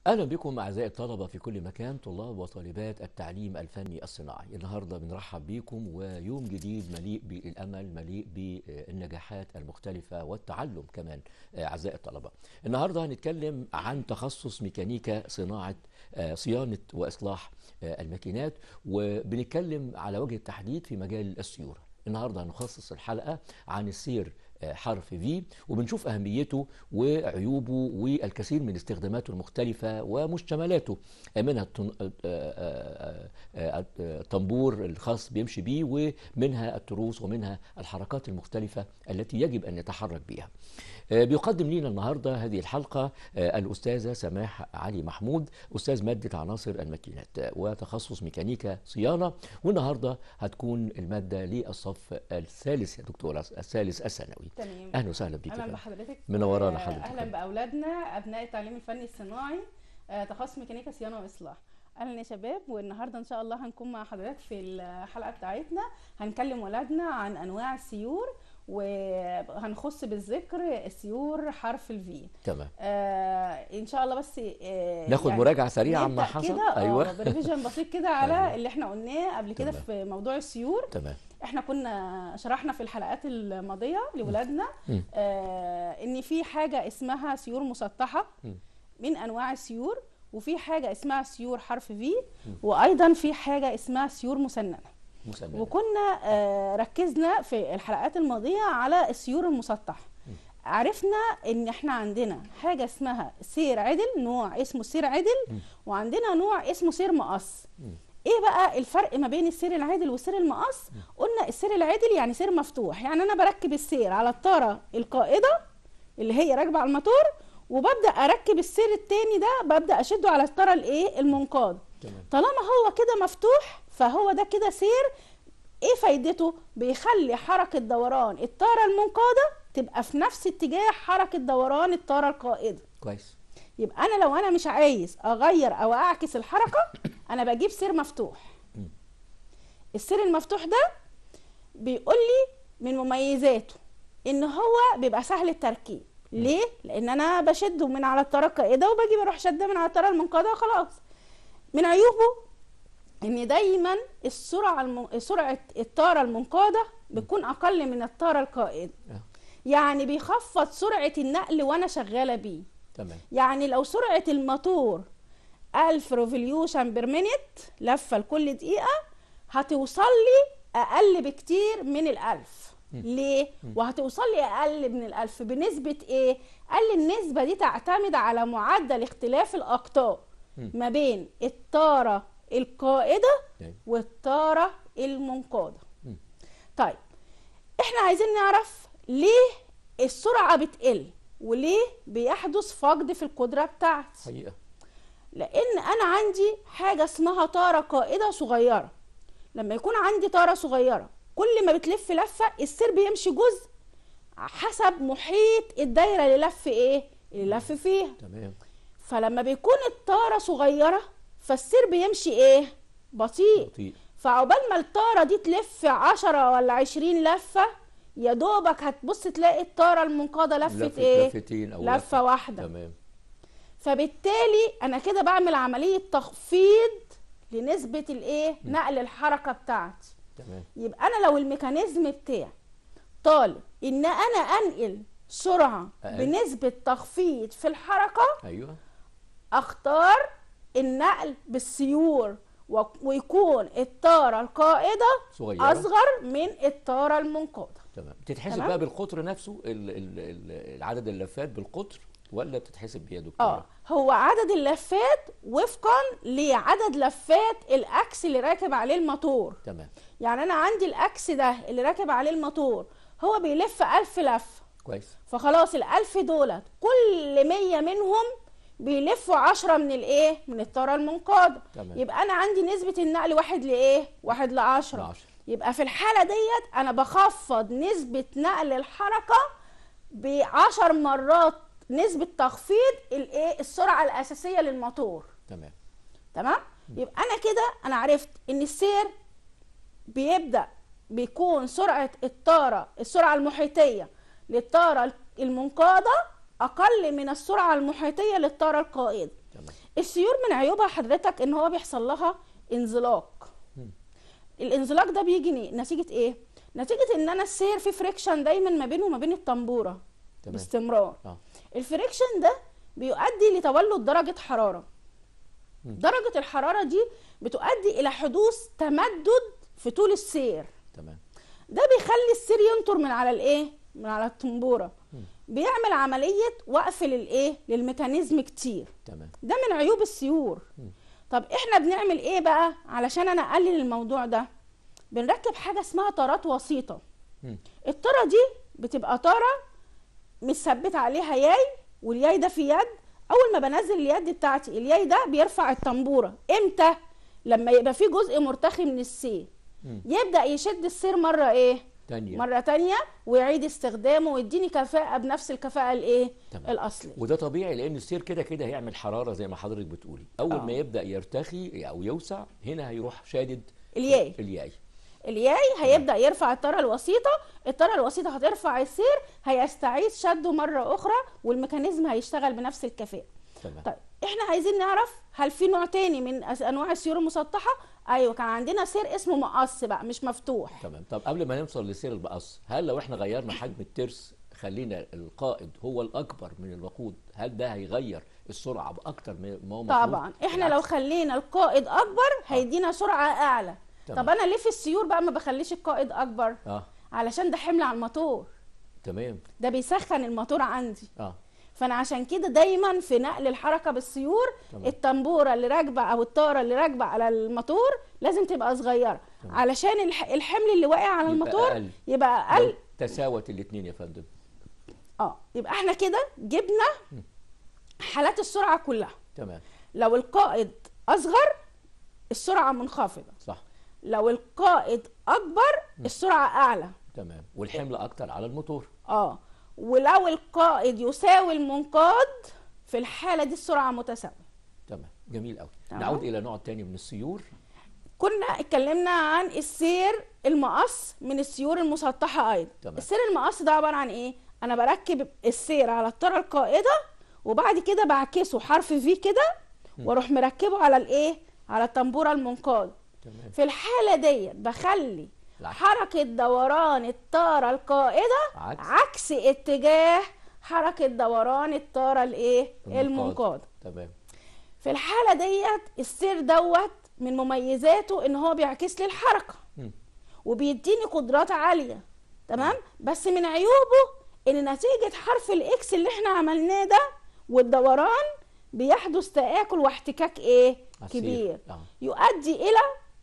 اهلا بكم اعزائي الطلبه في كل مكان طلاب وطالبات التعليم الفني الصناعي النهارده بنرحب بيكم ويوم جديد مليء بالامل مليء بالنجاحات المختلفه والتعلم كمان اعزائي الطلبه النهارده هنتكلم عن تخصص ميكانيكا صناعه صيانه واصلاح الماكينات وبنتكلم على وجه التحديد في مجال السيوره النهارده هنخصص الحلقه عن السير حرف في وبنشوف أهميته وعيوبه والكثير من استخداماته المختلفة ومشتملاته منها الطنبور الخاص بيمشي بيه ومنها التروس ومنها الحركات المختلفة التي يجب أن نتحرك بها بيقدم لنا النهارده هذه الحلقه الاستاذه سماح علي محمود استاذ ماده عناصر الماكينات وتخصص ميكانيكا صيانه والنهارده هتكون الماده للصف الثالث يا دكتوره الثالث الثانوي تمام اهلا وسهلا بيك اهلا بحضرتك منورانا حضرتك اهلا باولادنا ابناء التعليم الفني الصناعي تخصص ميكانيكا صيانه واصلاح اهلا يا شباب والنهارده ان شاء الله هنكون مع حضرتك في الحلقه بتاعتنا هنكلم ولادنا عن انواع السيور وهنخص بالذكر السيور حرف الفي تمام آه ان شاء الله بس آه ناخد يعني مراجعه سريعه ما حصل كده ايوه بريفيجن بسيط كده على اللي احنا قلناه قبل كده تمام. في موضوع السيور تمام احنا كنا شرحنا في الحلقات الماضيه لاولادنا م. آه ان في حاجه اسمها سيور مسطحه م. من انواع السيور وفي حاجه اسمها سيور حرف في وايضا في حاجه اسمها سيور مسننه مسمى وكنا آه ركزنا في الحلقات الماضيه على السيور المسطحه عرفنا ان احنا عندنا حاجه اسمها سير عدل نوع اسمه سير عدل وعندنا نوع اسمه سير مقص ايه بقى الفرق ما بين السير العادل والسير المقص قلنا السير العادل يعني سير مفتوح يعني انا بركب السير على الطاره القائده اللي هي راكبه على الموتور وببدا اركب السير التاني ده ببدا اشده على الطاره الايه المنقاده تمام طالما هو كده مفتوح فهو ده كده سير ايه فايدته بيخلي حركه دوران الطاره المنقاده تبقى في نفس اتجاه حركه دوران الطاره القائده كويس يبقى انا لو انا مش عايز اغير او اعكس الحركه انا بجيب سير مفتوح السير المفتوح ده بيقول لي من مميزاته ان هو بيبقى سهل التركيب ليه لان انا بشده من على الطاره القائده وباجي بروح شده من على الطاره المنقاده وخلاص من عيوبه ان دايما السرعه الم... سرعه الطاره المنقاده بتكون اقل من الطاره القائده آه. يعني بيخفض سرعه النقل وانا شغاله بيه تمام يعني لو سرعه الموتور 1000 ريفوليوشن بير مينيت لفه لكل دقيقه هتوصل لي اقل بكتير من الألف ليه وهتوصل لي اقل من الألف بنسبه ايه قال النسبه دي تعتمد على معدل اختلاف الاقطاب ما بين الطاره القائده أيوة. والطاره المنقاده مم. طيب احنا عايزين نعرف ليه السرعه بتقل وليه بيحدث فقد في القدره بتاعتي حقيقه لان انا عندي حاجه اسمها طاره قائده صغيره لما يكون عندي طاره صغيره كل ما بتلف لفه السير بيمشي جزء حسب محيط الدايره اللي لف ايه اللي لف فيها تمام فلما بيكون الطاره صغيره فالسير بيمشي ايه بطيء بطيء فعقبال ما الطاره دي تلف عشرة ولا عشرين لفه يا دوبك هتبص تلاقي الطاره المنقاده لفت لفت ايه لفتين او لفه واحده تمام فبالتالي انا كده بعمل عمليه تخفيض لنسبه الايه نقل الحركه بتاعتي تمام يبقى انا لو الميكانيزم بتاعي طالب ان انا انقل سرعه أقل. بنسبه تخفيض في الحركه ايوه اختار النقل بالسيور و- ويكون الطاره القائده صغيره اصغر من الطاره المنقاده تمم تتحسب تمام؟ بقى بالقطر نفسه ال ال ال العدد اللفات بالقطر ولا بتتحسب بيه يا دكتوره اه هو عدد اللفات وفقا لعدد لفات الاكس اللي راكب عليه الموتور تمام يعني انا عندي الاكس ده اللي راكب عليه الموتور هو بيلف ألف لفه كويس فخلاص الألف دولت كل مية منهم بيلفوا عشرة من الايه من الطاره المنقاده تمام. يبقى انا عندي نسبه النقل واحد لايه واحد لعشرة لعشرة. يبقى في الحاله ديت انا بخفض نسبه نقل الحركه بعشر مرات نسبه تخفيض الايه السرعه الاساسيه للموتور تمام تمام يبقى انا كده انا عرفت ان السير بيبدا بيكون سرعه الطاره السرعه المحيطيه للطاره المنقاده اقل من السرعه المحيطيه للطاره القائده تمام السيور من عيوبها حضرتك ان هو بيحصل لها انزلاق مم. الانزلاق ده بيجي ن- نتيجه ايه نتيجه ان انا السير في فريكشن دايما ما بينه وما بين الطنبوره تمام باستمرار اه الفريكشن ده بيؤدي لتولد درجه حراره مم. درجه الحراره دي بتؤدي الى حدوث تمدد في طول السير تمام ده بيخلي السير ينطر من على الايه من على الطنبوره مم. بيعمل عمليه وقف للايه للميكانيزم كتير تمام ده من عيوب السيور مم. طب احنا بنعمل ايه بقى علشان انا اقلل الموضوع ده بنركب حاجه اسمها طارات وسيطه مم. الطاره دي بتبقى طاره مثبت عليها ياي والياي ده في يد اول ما بنزل اليد بتاعتي الياي ده بيرفع الطنبوره امتى لما يبقى في جزء مرتخي من السير مم. يبدا يشد السير مره ايه تانية مره تانية ويعيد استخدامه ويديني كفاءه بنفس الكفاءه الايه تمام. الاصليه وده طبيعي لان السير كده كده هيعمل حراره زي ما حضرتك بتقولي اول آه. ما يبدا يرتخي او يوسع هنا هيروح شادد الياي الياي الياي هيبدا يرفع الطاره الوسيطه الطاره الوسيطه هترفع السير هيستعيد شده مره اخرى والميكانيزم هيشتغل بنفس الكفاءه تمام طيب احنا عايزين نعرف هل في نوع تاني من أس- انواع السيور المسطحه ايوه كان عندنا سير اسمه مقص بقى مش مفتوح تمام طب قبل ما نوصل لسير المقص هل لو احنا غيرنا حجم الترس خلينا القائد هو الاكبر من الوقود هل ده هيغير السرعه باكتر من ما هو مفروض؟ طبعا احنا لو بالعكس. خلينا القائد اكبر هيدينا سرعه اعلى تمام. طب انا ليه في السيور بقى ما بخليش القائد اكبر اه علشان ده حمل على الموتور تمام ده بيسخن الموتور عندي اه فانا عشان كده دايما في نقل الحركه بالسيور تمام. الطنبوره اللي راكبه او الطاره اللي راكبه على الموتور لازم تبقى صغيره تمام. علشان الح- الحمل اللي واقع على يبقى الموتور أقل. يبقى لو اقل تساوت الاثنين يا فندم اه يبقى احنا كده جبنا حالات السرعه كلها تمام لو القائد اصغر السرعه منخفضه صح لو القائد اكبر السرعه اعلى تمام والحمل اكتر على الموتور اه ولو القائد يساوي المنقاد في الحاله دي السرعه متساويه تمام جميل قوي تمام. نعود الى نوع تاني من السيور كنا اتكلمنا عن السير المقص من السيور المسطحه ايضا تمام. السير المقص ده عباره عن ايه انا بركب السير على الطاره القائده وبعد كده بعكسه حرف في كده واروح مركبه على الايه على الطنبوره المنقاد تمام في الحاله ديت بخلي العكس. حركه دوران الطاره القائده عكس. عكس اتجاه حركه دوران الطاره الايه المنقاد. المنقاد تمام في الحاله ديت السير دوت من مميزاته ان هو بيعكس لي الحركه مم. وبيديني قدرات عاليه تمام بس من عيوبه ان نتيجه حرف الاكس اللي احنا عملناه ده والدوران بيحدث تآكل واحتكاك ايه عسير. كبير آه. يؤدي الى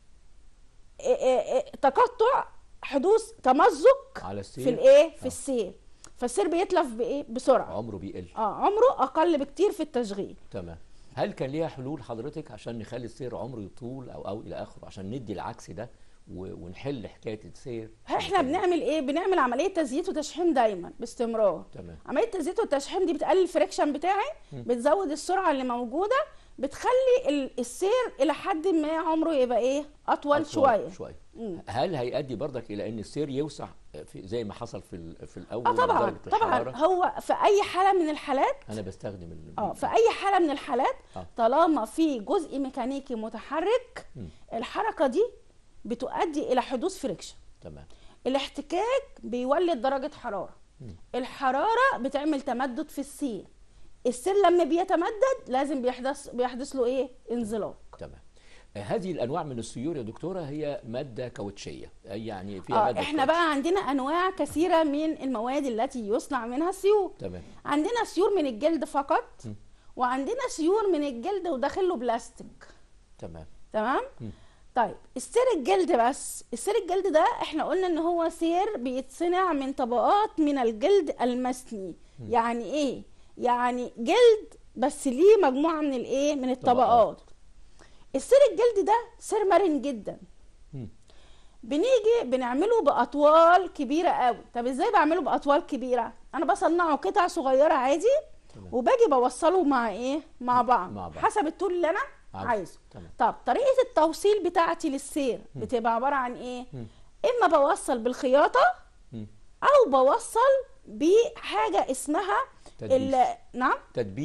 إيه إيه إيه تقطع حدوث تمزق على السير في الايه في آه. السير فالسير بيتلف بايه بسرعه عمره بيقل اه عمره اقل بكتير في التشغيل تمام هل كان ليها حلول حضرتك عشان نخلي السير عمره يطول او او الى اخره عشان ندي العكس ده و- ونحل حكايه السير احنا بنعمل ايه بنعمل عمليه تزييت وتشحيم دايما باستمرار تمام عمليه التزييت والتشحيم دي بتقلل الفريكشن بتاعي بتزود السرعه اللي موجوده بتخلي ال- السير الى حد ما عمره يبقى ايه اطول, أطول شويه شويه مم. هل هيؤدي برضك الى ان السير يوسع في زي ما حصل في ال- في الاول اه طبعا درجة طبعا الحرارة؟ هو في اي حاله من الحالات انا بستخدم ال- اه في اي حاله من الحالات آه. طالما في جزء ميكانيكي متحرك مم. الحركه دي بتؤدي الى حدوث فريكشن تمام الاحتكاك بيولد درجة حرارة مم. الحرارة بتعمل تمدد في السير السير لما بيتمدد لازم بيحدث بيحدث له ايه انزلاق تمام آه، هذه الانواع من السيور يا دكتوره هي ماده كاوتشيه أي يعني فيها اه ماده احنا كاوتش. بقى عندنا انواع كثيرة من المواد التي يصنع منها السيور تمام عندنا سيور من الجلد فقط مم. وعندنا سيور من الجلد وداخل له بلاستيك تمام تمام مم. طيب السير الجلد بس السير الجلد ده احنا قلنا ان هو سير بيتصنع من طبقات من الجلد المسني يعني ايه يعني جلد بس ليه مجموعه من الايه من الطبقات السير الجلد ده سير مرن جدا مم. بنيجي بنعمله باطوال كبيره قوي طب ازاي بعمله باطوال كبيره انا بصنعه قطع صغيره عادي تمام. وباجي بوصله مع ايه مع بعض, مع بعض. حسب الطول اللي انا عارف. عايزه تمام طب طريقه التوصيل بتاعتي للسير بتبقى عباره عن ايه مم. اما بوصل بالخياطه مم. او بوصل بحاجه اسمها تدبيس. ال... نعم تدبيس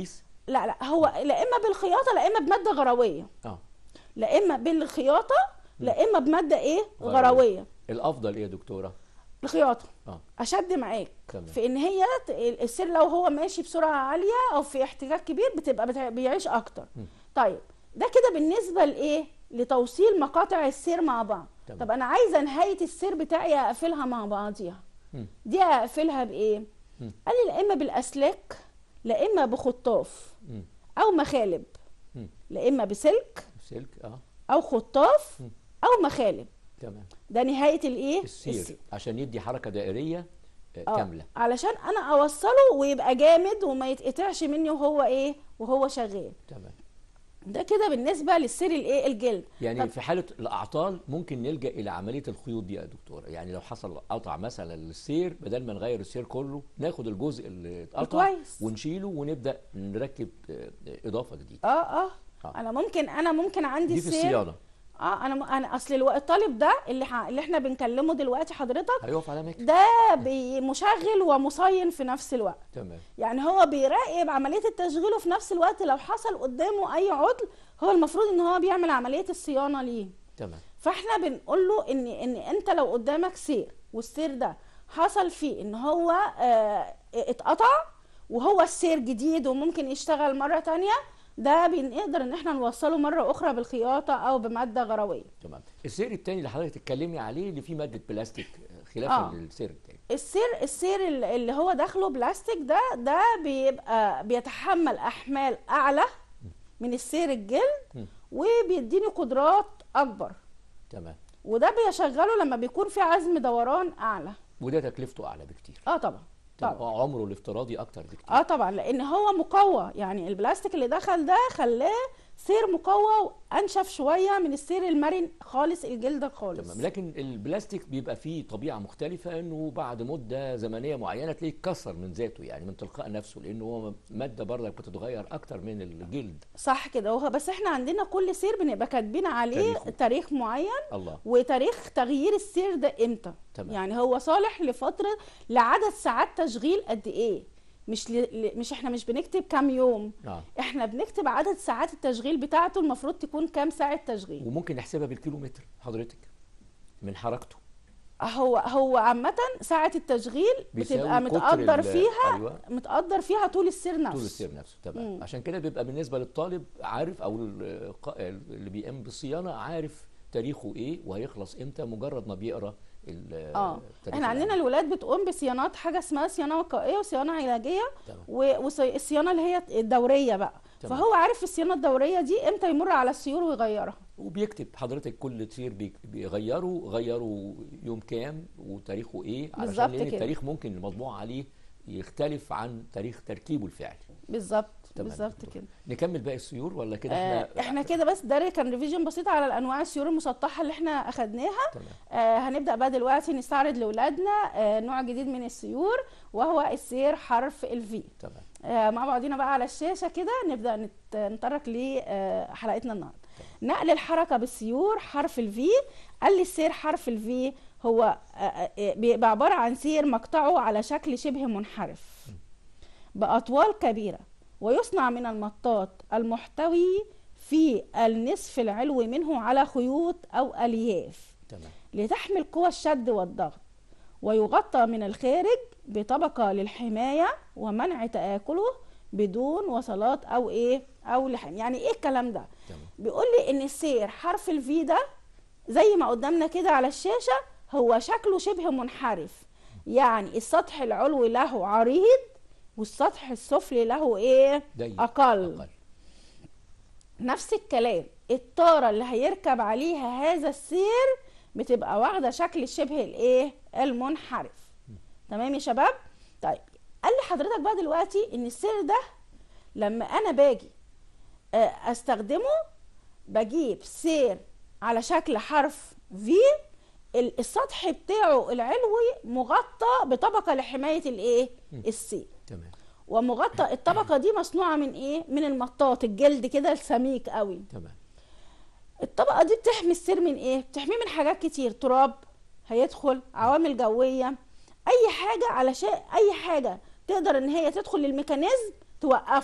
لا لا هو لا اما بالخياطه لا اما بماده غرويه اه لا اما بالخياطه لا اما بماده ايه غروية. غرويه الافضل ايه يا دكتوره الخياطه اه اشد معاك تمام في ان هي ت- السير لو هو ماشي بسرعه عاليه او في احتكاك كبير بتبقى بتع- بيعيش اكتر م. طيب ده كده بالنسبه لايه لتوصيل مقاطع السير مع بعض تمام. طب انا عايزه نهايه السير بتاعي اقفلها مع بعضيها م. دي اقفلها بايه م. قال لي لا اما بالاسلاك لا اما بخطاف مم. او مخالب مم. لا اما بسلك سلك اه او خطاف م. او مخالب تمام ده نهايه الايه السير عشان يدي حركه دائريه آه، آه، كامله علشان انا اوصله ويبقى جامد وما يتقطعش مني وهو ايه وهو شغال تمام ده كده بالنسبه للسير الايه الجلد يعني طب- في حاله الاعطال ممكن نلجا الى عمليه الخيوط دي يا دكتوره يعني لو حصل قطع مثلا للسير بدل ما نغير السير كله ناخد الجزء اللي اتقطع كويس. ونشيله ونبدا نركب آه، اضافه جديده اه اه آه. انا ممكن انا ممكن عندي دي في السير الصيانه اه انا م- انا اصل الو- الطالب ده اللي ح... اللي احنا بنكلمه دلوقتي حضرتك هيقف على مكتب ده بي- مشغل ومصين في نفس الوقت تمام يعني هو بيراقب عمليه التشغيل وفي نفس الوقت لو حصل قدامه اي عطل هو المفروض ان هو بيعمل عمليه الصيانه ليه تمام فاحنا بنقول له ان ان انت لو قدامك سير والسير ده حصل فيه ان هو آه اتقطع وهو السير جديد وممكن يشتغل مره تانية ده بنقدر ان احنا نوصله مره اخرى بالخياطه او بماده غرويه تمام السير الثاني اللي حضرتك تتكلمي عليه اللي فيه ماده بلاستيك آه، خلافا آه. للسير الثاني السير السير ال- اللي هو داخله بلاستيك ده ده بيبقى بيتحمل احمال اعلى من السير الجلد م. وبيديني قدرات اكبر تمام وده بيشغله لما بيكون في عزم دوران اعلى وده تكلفته اعلى بكتير اه طبعا طبعا طبعا عمره الافتراضي اكتر بكتير اه طبعا لان هو مقوى يعني البلاستيك اللي دخل ده خلاه سير مقوى وانشف شويه من السير المرن خالص الجلد خالص تمام لكن البلاستيك بيبقى فيه طبيعه مختلفه انه بعد مده زمنيه معينه تلاقيه اتكسر من ذاته يعني من تلقاء نفسه لانه هو ماده برضك بتتغير اكتر من الجلد صح كده وهو بس احنا عندنا كل سير بنبقى كاتبين عليه تاريخه. تاريخ, تاريخ معين الله وتاريخ تغيير السير ده امتى تمام. يعني هو صالح لفتره لعدد ساعات تشغيل قد ايه مش ل... ل- مش احنا مش بنكتب كام يوم اه احنا بنكتب عدد ساعات التشغيل بتاعته المفروض تكون كام ساعه تشغيل وممكن نحسبها بالكيلومتر حضرتك من حركته هو هو عامة ساعة التشغيل بيساوي بتبقى قطر متقدر ال- فيها أيوة. متقدر فيها طول السير نفسه طول السير نفسه تمام مم. عشان كده بيبقى بالنسبه للطالب عارف او الق- اللي بيقوم بالصيانه عارف تاريخه ايه وهيخلص امتى مجرد ما بيقرا ال- اه التاريخ احنا عندنا العام. الولاد بتقوم بصيانات حاجة اسمها صيانة وقائية وصيانة علاجية تمام. والصيانة اللي هي الدورية بقى تمام. فهو عارف الصيانة الدورية دي امتى يمر على السيور ويغيرها وبيكتب حضرتك كل سير بي- بيغيره غيروا يوم كام وتاريخه ايه علشان بالظبط لان كده. التاريخ ممكن المطبوع عليه يختلف عن تاريخ تركيبه الفعلي بالظبط تمام بالظبط دكتور. كده نكمل باقي السيور ولا كده آه احنا احنا كده بس ده كان ريفيجن بسيط على الانواع السيور المسطحه اللي احنا اخدناها تمام آه هنبدا بقى دلوقتي نستعرض لاولادنا آه نوع جديد من السيور وهو السير حرف الفي تمام آه مع بعضينا بقى على الشاشه كده نبدا نت- نتطرق لحلقتنا النهارده نقل الحركه بالسيور حرف الفي قال لي السير حرف الفي هو آه، آه، بيبقى عباره عن سير مقطعه على شكل شبه منحرف باطوال كبيره ويصنع من المطاط المحتوي في النصف العلوي منه على خيوط او الياف تمام لتحمل قوى الشد والضغط ويغطى من الخارج بطبقة للحماية ومنع تآكله بدون وصلات أو إيه أو لحم يعني إيه الكلام ده تمام بيقول لي إن السير حرف الفي ده زي ما قدامنا كده على الشاشة هو شكله شبه منحرف يعني السطح العلوي له عريض والسطح السفلي له إيه ضيق أقل اقل نفس الكلام الطارة اللي هيركب عليها هذا السير بتبقى واخدة شكل شبه الايه المنحرف تمام يا شباب طيب قال لي حضرتك بقى دلوقتي ان السير ده لما انا باجي آه، استخدمه بجيب سير على شكل حرف في ال- السطح بتاعه العلوي مغطى بطبقة لحماية الايه السير تمام ومغطى الطبقة دي مصنوعة من ايه من المطاط الجلد كده السميك قوي تمام الطبقة دي بتحمي السير من ايه بتحميه من حاجات كتير تراب هيدخل عوامل جوية اي حاجة علشان اي حاجة تقدر ان هي تدخل للميكانيزم توقفه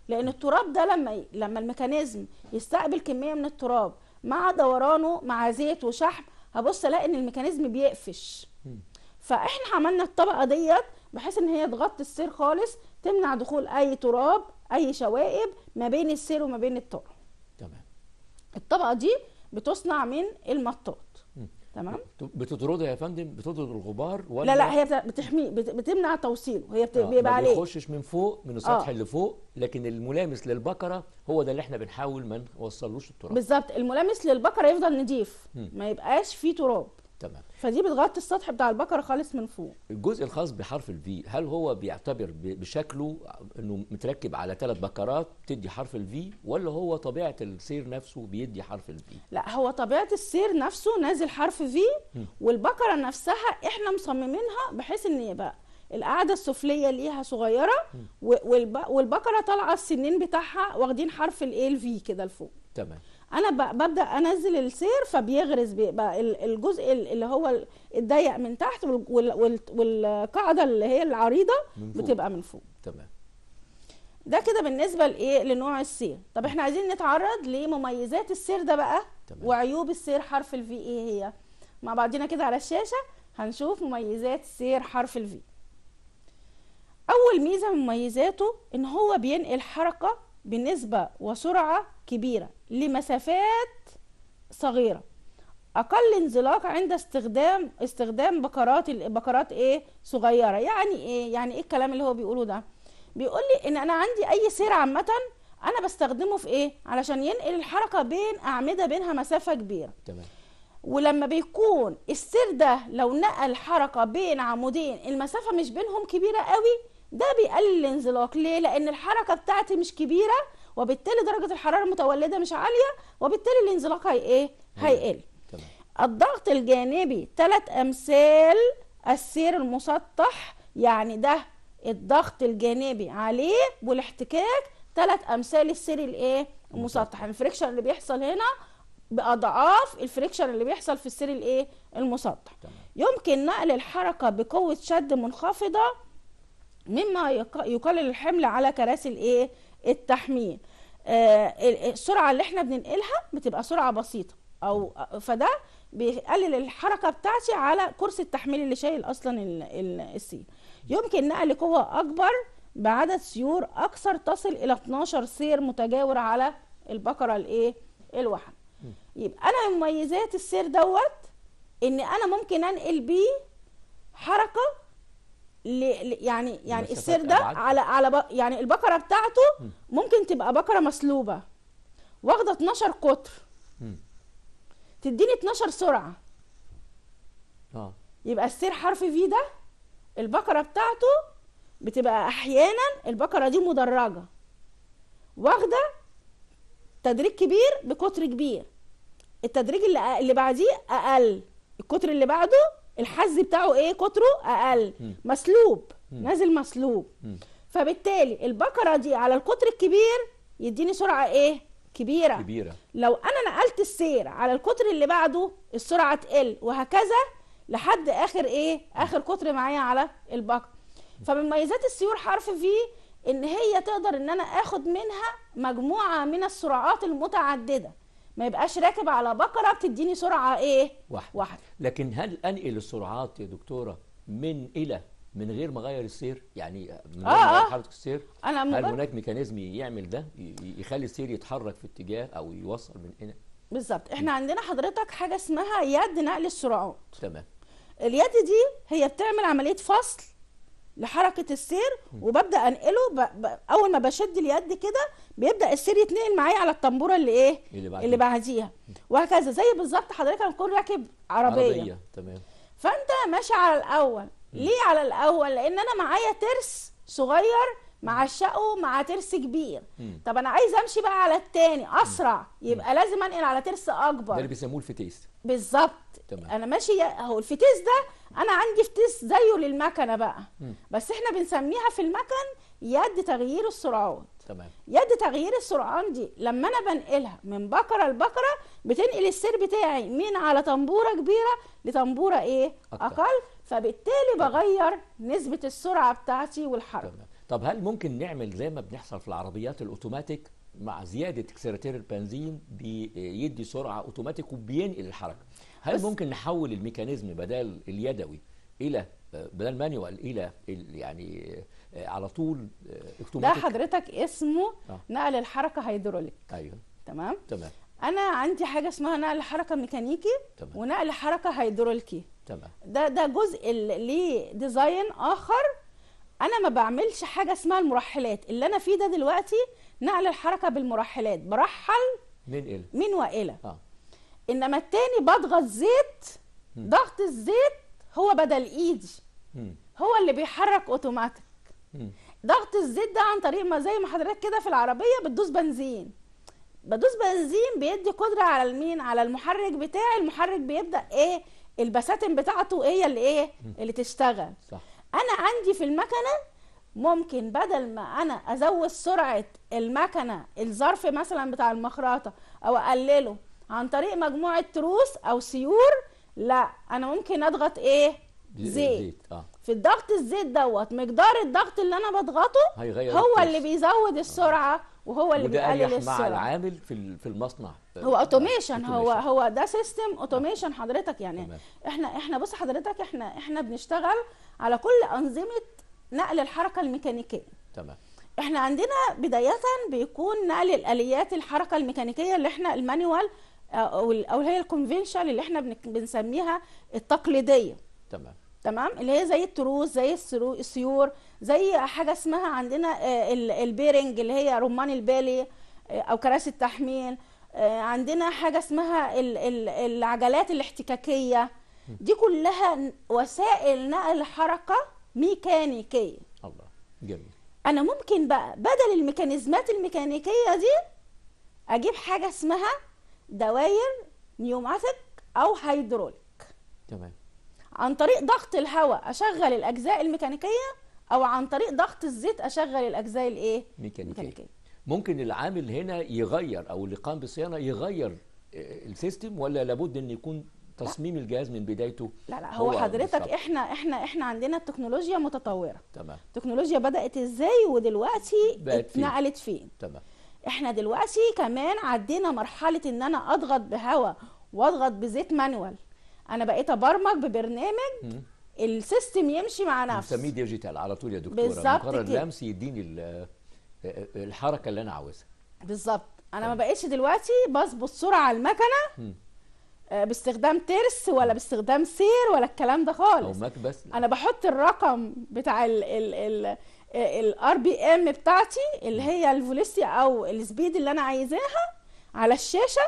لان التراب ده لما ي- لما الميكانيزم يستقبل كميه من التراب مع دورانه مع زيت وشحم هبص الاقي ان الميكانيزم بيقفش فاحنا عملنا الطبقه ديت بحيث ان هي تغطي السير خالص تمنع دخول اي تراب اي شوائب ما بين السير وما بين الطرق تمام الطبقه دي بتصنع من المطاط مم. تمام بتطردها يا فندم بتطرد الغبار ولا لا لا هي بت- بتحميه بت- بتمنع توصيله هي بت- آه، بيبقى ما عليه بيخشش من فوق من السطح آه. اللي فوق لكن الملامس للبقره هو ده اللي احنا بنحاول ما نوصلوش التراب بالظبط الملامس للبقره يفضل نضيف مم. ما يبقاش فيه تراب تمام فدي بتغطي السطح بتاع البقره خالص من فوق الجزء الخاص بحرف الفي هل هو بيعتبر ب- بشكله انه متركب على ثلاث بكرات تدي حرف الفي ولا هو طبيعه السير نفسه بيدي حرف الفي لا هو طبيعه السير نفسه نازل حرف في والبقره نفسها احنا مصممينها بحيث ان يبقى القاعده السفليه ليها صغيره و- والب- والبقره طالعه السنين بتاعها واخدين حرف الايه الفي كده لفوق تمام انا ب- ببدا انزل السير فبيغرز بيبقى ال- الجزء ال- اللي هو ال- الضيق من تحت وال- وال- وال- والقاعده اللي هي العريضه من فوق. بتبقى من فوق تمام ده كده بالنسبه لايه لنوع السير طب احنا عايزين نتعرض لمميزات السير ده بقى تمام. وعيوب السير حرف الفي ايه هي مع بعضنا كده على الشاشه هنشوف مميزات سير حرف الفي اول ميزه من مميزاته ان هو بينقل حركه بنسبه وسرعه كبيره لمسافات صغيره اقل انزلاق عند استخدام استخدام بكرات بكرات ايه صغيره يعني ايه يعني ايه الكلام اللي هو بيقوله ده بيقول لي ان انا عندي اي سير عامه انا بستخدمه في ايه علشان ينقل الحركه بين اعمده بينها مسافه كبيره تمام ولما بيكون السير ده لو نقل حركه بين عمودين المسافه مش بينهم كبيره قوي ده بيقلل الانزلاق ليه لان الحركه بتاعتي مش كبيره وبالتالي درجه الحراره المتولده مش عاليه وبالتالي الانزلاق هي ايه هيقل تمام الضغط الجانبي ثلاث امثال السير المسطح يعني ده الضغط الجانبي عليه والاحتكاك ثلاث امثال السير الايه المسطح الفريكشن اللي بيحصل هنا باضعاف الفريكشن اللي بيحصل في السير الايه المسطح تمام يمكن نقل الحركه بقوه شد منخفضه مما يق- يقلل الحمل على كراسي الايه التحميل آه ال- السرعه اللي احنا بننقلها بتبقى سرعه بسيطه او فده بيقلل الحركه بتاعتي على كرسي التحميل اللي شايل اصلا ال- ال- السير يمكن نقل قوه اكبر بعدد سيور اكثر تصل الى 12 سير متجاور على البقره الايه الواحده يبقى انا من مميزات السير دوت ان انا ممكن انقل بيه حركه ل... ل- يعني يعني مسافات السير ده أبعد. على على ب... يعني البقره بتاعته ممكن تبقى بقره مسلوبه واخده 12 قطر مم. تديني 12 سرعه اه يبقى السير حرف في ده البقره بتاعته بتبقى احيانا البقره دي مدرجه واخده تدريج كبير بقطر كبير التدريج اللي اللي بعديه اقل القطر اللي بعده الحز بتاعه ايه قطره اقل مم. مسلوب مم. نازل مسلوب مم. فبالتالي البقره دي على القطر الكبير يديني سرعه ايه كبيره كبيره لو انا نقلت السير على القطر اللي بعده السرعه تقل وهكذا لحد اخر ايه اخر قطر معايا على البقر فمن مميزات السيور حرف في ان هي تقدر ان انا اخد منها مجموعه من السرعات المتعدده ما يبقاش راكب على بقره بتديني سرعه ايه واحده واحده لكن هل انقل السرعات يا دكتوره من الى من غير ما اغير السير يعني من غير آه، ما اغير آه. حركه السير انا هل مجرد هناك ميكانيزم يعمل ده ي- ي- يخلي السير يتحرك في اتجاه او يوصل من هنا بالظبط احنا عندنا حضرتك حاجه اسمها يد نقل السرعات تمام اليد دي هي بتعمل عمليه فصل لحركه السير وببدا انقله ب... ب... اول ما بشد اليد كده بيبدا السير يتنقل معايا على الطنبوره اللي ايه اللي بعديه. اللي بعديها وهكذا زي بالظبط حضرتك لما تكون راكب عربيه, عربية. تمام فانت ماشي على الاول ليه على الاول لان انا معايا ترس صغير مع الشقو مع ترس كبير مم. طب انا عايز امشي بقى على التاني اسرع يبقى لازم انقل على ترس ده اكبر اللي بيسموه الفتيس بالظبط تمام. انا ماشي اهو الفتيس ده انا عندي فتيس زيه للمكنه بقى مم. بس احنا بنسميها في المكن يد تغيير السرعات تمام يد تغيير السرعان دي لما انا بنقلها من بقره لبقره بتنقل السير بتاعي من على طنبوره كبيره لطنبوره ايه أكتر. اقل فبالتالي بغير نسبه السرعه بتاعتي والحركه تمام طب هل ممكن نعمل زي ما بنحصل في العربيات الاوتوماتيك مع زياده اكسلراتير البنزين بيدي سرعه اوتوماتيك وبينقل الحركه هل بس- ممكن نحول الميكانيزم بدل اليدوي الى بدل مانيوال الى ال- يعني آه، على طول آه، ده اوتوماتيك حضرتك اسمه آه. نقل الحركه هيدروليك ايوه تمام تمام انا عندي حاجه اسمها نقل حركه ميكانيكي تمام ونقل حركه هيدروليكي تمام ده ده جزء ال- ليه ديزاين اخر انا ما بعملش حاجه اسمها المرحلات اللي انا فيه ده دلوقتي نقل الحركه بالمرحلات برحل ننقل من والى اه انما التاني بضغط زيت مم. ضغط الزيت هو بدل ايدي مم. هو اللي بيحرك اوتوماتيك مم. ضغط الزيت ده عن طريق ما زي ما حضرتك كده في العربيه بتدوس بنزين بدوس بنزين بيدي قدره على المين على المحرك بتاعي المحرك بيبدا ايه البساتم بتاعته هي اللي ايه اللي تشتغل صح انا عندي في المكنه ممكن بدل ما انا ازود سرعه المكنه الظرف مثلا بتاع المخرطه او اقلله عن طريق مجموعه تروس او سيور لا انا ممكن اضغط ايه زيت اه في الضغط الزيت دوت مقدار الضغط اللي انا بضغطه هيغير هو الكورس. اللي بيزود السرعه وهو اللي وده بيقلل اريح مع السرعه العامل في ال- في المصنع هو اوتوميشن هو automation. هو ده سيستم اوتوميشن حضرتك يعني تمام. احنا احنا بص حضرتك احنا احنا بنشتغل على كل انظمه نقل الحركه الميكانيكيه تمام احنا عندنا بدايه بيكون نقل الاليات الحركه الميكانيكيه اللي احنا المانيوال او ال- او هي الكونفنشال اللي احنا بنك- بنسميها التقليديه تمام تمام اللي هي زي التروس زي السرو- السيور زي حاجه اسمها عندنا آه، ال- البيرنج اللي هي رمان البالي آه، او كراسي التحميل آه، عندنا حاجه اسمها ال- ال- العجلات الاحتكاكيه دي كلها ن- وسائل نقل حركه ميكانيكيه الله جميل انا ممكن بقى بدل الميكانيزمات الميكانيكيه دي اجيب حاجه اسمها دواير نيوماتيك او هيدروليك تمام عن طريق ضغط الهواء اشغل الاجزاء الميكانيكيه او عن طريق ضغط الزيت اشغل الاجزاء الايه ميكانيكية الميكانيكيه ممكن العامل هنا يغير او اللي قام بالصيانه يغير آه، السيستم ولا لابد ان يكون تصميم الجهاز من بدايته لا لا هو, هو حضرتك بالظبط. احنا احنا احنا عندنا التكنولوجيا متطوره تمام التكنولوجيا بدات ازاي ودلوقتي بقت فين؟ اتنقلت فين تمام احنا دلوقتي كمان عدينا مرحله ان انا اضغط بهواء واضغط بزيت مانوال انا بقيت ابرمج ببرنامج مم. السيستم يمشي مع نسميه نفسه ديجيتال على طول يا دكتوره بالظبط مجرد كده. لمس يديني ال- آه، الحركه اللي انا عاوزها بالظبط انا ما تمام. بقتش دلوقتي بظبط سرعه على المكنه مم. آه، باستخدام ترس ولا باستخدام سير ولا الكلام ده او خالص مكبس لا. انا بحط الرقم بتاع ال ال ال الار بي ام بتاعتي اللي هي الفوليسيا او السبيد اللي انا عايزاها على الشاشه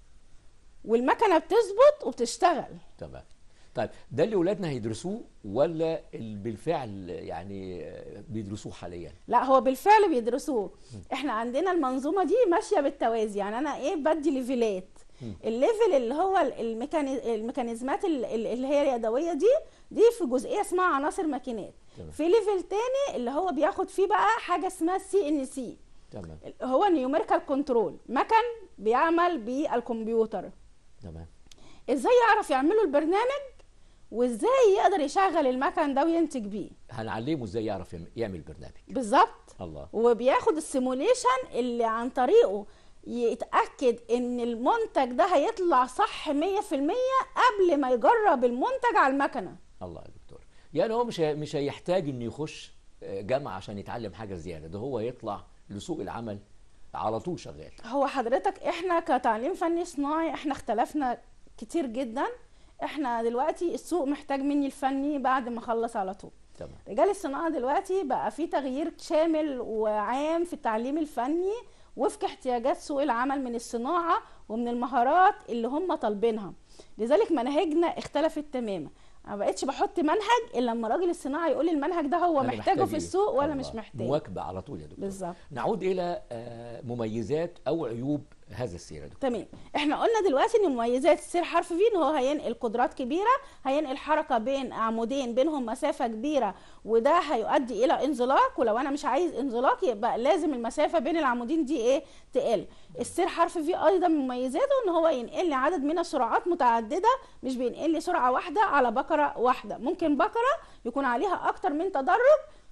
والمكنه بتظبط وبتشتغل تمام طيب ده اللي اولادنا هيدرسوه ولا ال- بالفعل يعني آه، بيدرسوه حاليا لا هو بالفعل بيدرسوه احنا عندنا المنظومه دي ماشيه بالتوازي يعني انا ايه بدي ليفلات مم. الليفل اللي هو الميكاني... الميكانيزمات ال- ال- اللي هي اليدويه دي دي في جزئيه اسمها عناصر ماكينات تمام. في ليفل تاني اللي هو بياخد فيه بقى حاجه اسمها سي ان سي تمام هو نيوميريكال كنترول مكن بيعمل بالكمبيوتر تمام ازاي يعرف يعملوا البرنامج وازاي يقدر يشغل المكن ده وينتج بيه هنعلمه ازاي يعرف يعمل- يعمل برنامج بالظبط الله وبياخد السيموليشن اللي عن طريقه يتأكد ان المنتج ده هيطلع صح 100% قبل ما يجرب المنتج على المكنة الله يا دكتور يعني هو مش هي- مش هيحتاج انه يخش آه، جامعه عشان يتعلم حاجه زياده ده هو يطلع لسوق العمل على طول شغال هو حضرتك احنا كتعليم فني صناعي احنا اختلفنا كتير جدا احنا دلوقتي السوق محتاج مني الفني بعد ما اخلص على طول تمام رجال الصناعة دلوقتي بقى في تغيير شامل وعام في التعليم الفني وفق احتياجات سوق العمل من الصناعة ومن المهارات اللي هم طالبينها لذلك مناهجنا اختلفت تماما انا ما بقتش بحط منهج الا لما راجل الصناعه يقول لي المنهج ده هو أنا محتاجه محتاج في إيه؟ السوق ولا الله. مش محتاج مواكبه على طول يا دكتور بالظبط نعود الى آه، مميزات او عيوب هذا السير يا دكتور تمام احنا قلنا دلوقتي ان مميزات السير حرف في ان هو هينقل قدرات كبيره هينقل حركه بين عمودين بينهم مسافه كبيره وده هيؤدي الى انزلاق ولو انا مش عايز انزلاق يبقى لازم المسافه بين العمودين دي ايه تقل السير حرف في ايضا من مميزاته ان هو ينقل لي عدد من السرعات متعدده مش بينقل لي سرعه واحده على بكره واحده ممكن بكره يكون عليها اكتر من تدرج